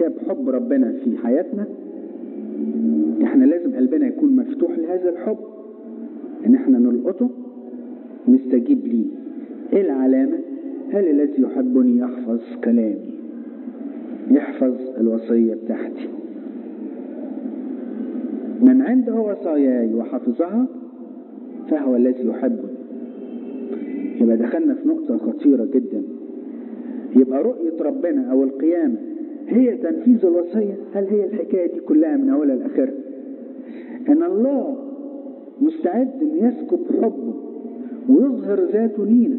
انسكاب حب ربنا في حياتنا احنا لازم قلبنا يكون مفتوح لهذا الحب ان احنا نلقطه ونستجيب ليه ايه العلامة هل الذي يحبني يحفظ كلامي يحفظ الوصية بتاعتي من عنده وصاياي وحفظها فهو الذي يحبني يبقى دخلنا في نقطة خطيرة جدا يبقى رؤية ربنا أو القيامة هي تنفيذ الوصية هل هي الحكاية دي كلها من أولها لآخرها أن الله مستعد أن يسكب حبه ويظهر ذاته لينا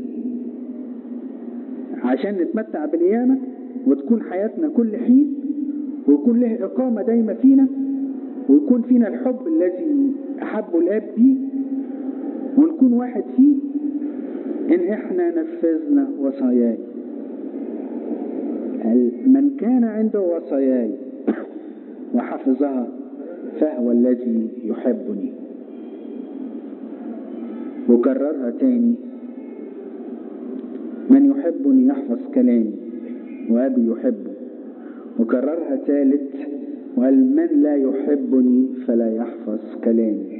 عشان نتمتع بالقيامة وتكون حياتنا كل حين ويكون له إقامة دايمة فينا ويكون فينا الحب الذي أحبه الآب بيه ونكون واحد فيه إن إحنا نفذنا وصاياي من كان عنده وصاياي وحفظها فهو الذي يحبني وكررها تاني من يحبني يحفظ كلامي وأبي يحبه وكررها ثالث وقال من لا يحبني فلا يحفظ كلامي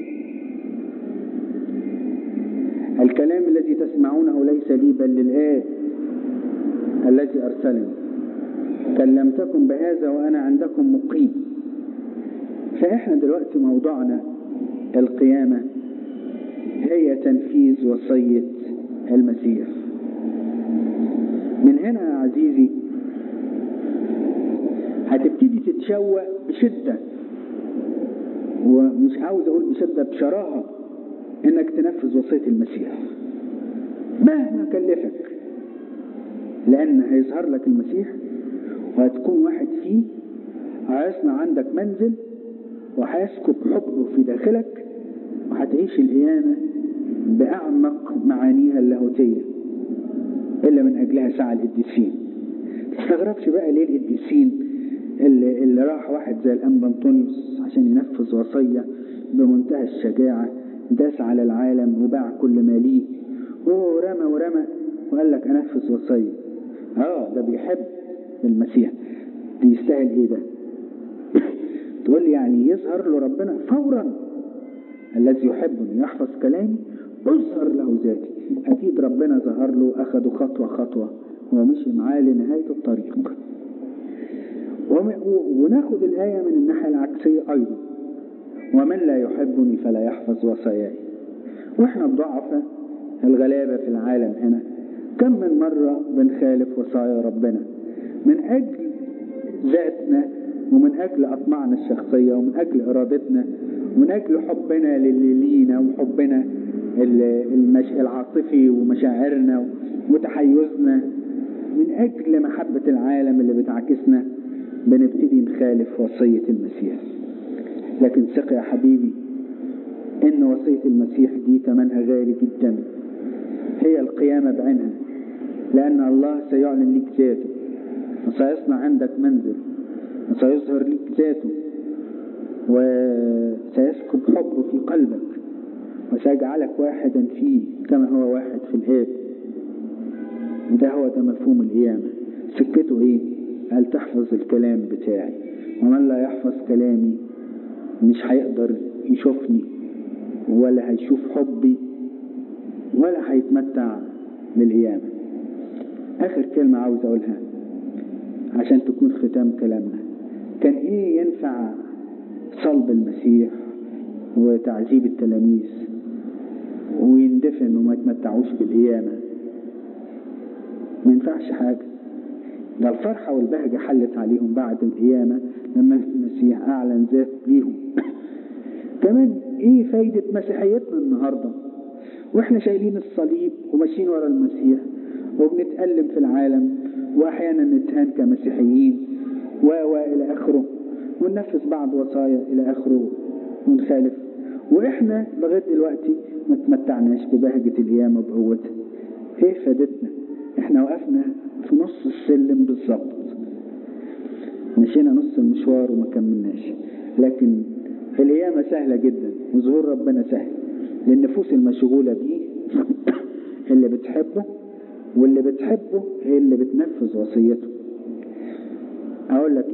الكلام الذي تسمعونه ليس لي بل للآب الذي أرسلني كلمتكم بهذا وأنا عندكم مقيم فإحنا دلوقتي موضوعنا القيامة هي تنفيذ وصية المسيح من هنا يا عزيزي هتبتدي تتشوق بشدة ومش عاوز أقول بشدة بشراهة إنك تنفذ وصية المسيح مهما كلفك لأن هيظهر لك المسيح وهتكون واحد فيه هيصنع عندك منزل وهيسكب حبه في داخلك وهتعيش القيامة بأعمق معانيها اللاهوتية إلا من أجلها سعى القديسين تستغربش بقى ليه القديسين اللي, اللي راح واحد زي الأنبا أنطونيوس عشان ينفذ وصية بمنتهى الشجاعة داس على العالم وباع كل ما ليه ورمى ورمى وقال لك أنفذ وصية اه ده بيحب المسيح دي يستاهل ايه ده تقول لي يعني يظهر له ربنا فورا الذي يحبني يحفظ كلامي اظهر له ذاتي اكيد ربنا ظهر له اخده خطوة خطوة ومشي معاه لنهاية الطريق وناخد الآية من الناحية العكسية أيضا ومن لا يحبني فلا يحفظ وصاياي واحنا الضعفاء الغلابة في العالم هنا كم من مرة بنخالف وصايا ربنا من أجل ذاتنا ومن أجل أطماعنا الشخصية ومن أجل إرادتنا ومن أجل حبنا للي لينا وحبنا المش... العاطفي ومشاعرنا وتحيزنا من أجل محبة العالم اللي بتعكسنا بنبتدي نخالف وصية المسيح لكن ثق يا حبيبي إن وصية المسيح دي تمنها غالي جدا هي القيامة بعينها لأن الله سيعلن لك ذاته وسيصنع عندك منزل وسيظهر لك ذاته وسيسكب حبه في قلبك وسيجعلك واحدا فيه كما هو واحد في الآب ده هو ده مفهوم القيامة سكته ايه قال تحفظ الكلام بتاعي ومن لا يحفظ كلامي مش هيقدر يشوفني ولا هيشوف حبي ولا هيتمتع بالقيامة آخر كلمة عاوز أقولها عشان تكون ختام كلامنا كان إيه ينفع صلب المسيح وتعذيب التلاميذ ويندفن وما يتمتعوش بالقيامة ما ينفعش حاجة ده الفرحة والبهجة حلت عليهم بعد القيامة لما المسيح أعلن ذات ليهم كمان إيه فايدة مسيحيتنا النهاردة وإحنا شايلين الصليب وماشيين ورا المسيح وبنتألم في العالم وأحيانا نتهان كمسيحيين و إلى آخره وننفذ بعض وصايا إلى آخره ونخالف وإحنا لغاية دلوقتي ما تمتعناش ببهجة القيامة وبقوتها إيه فادتنا إحنا وقفنا في نص السلم بالظبط مشينا نص المشوار وما كملناش لكن القيامة سهلة جدا وظهور ربنا سهل للنفوس المشغولة بيه اللي بتحبه واللي بتحبه هي اللي بتنفذ وصيته اقول لك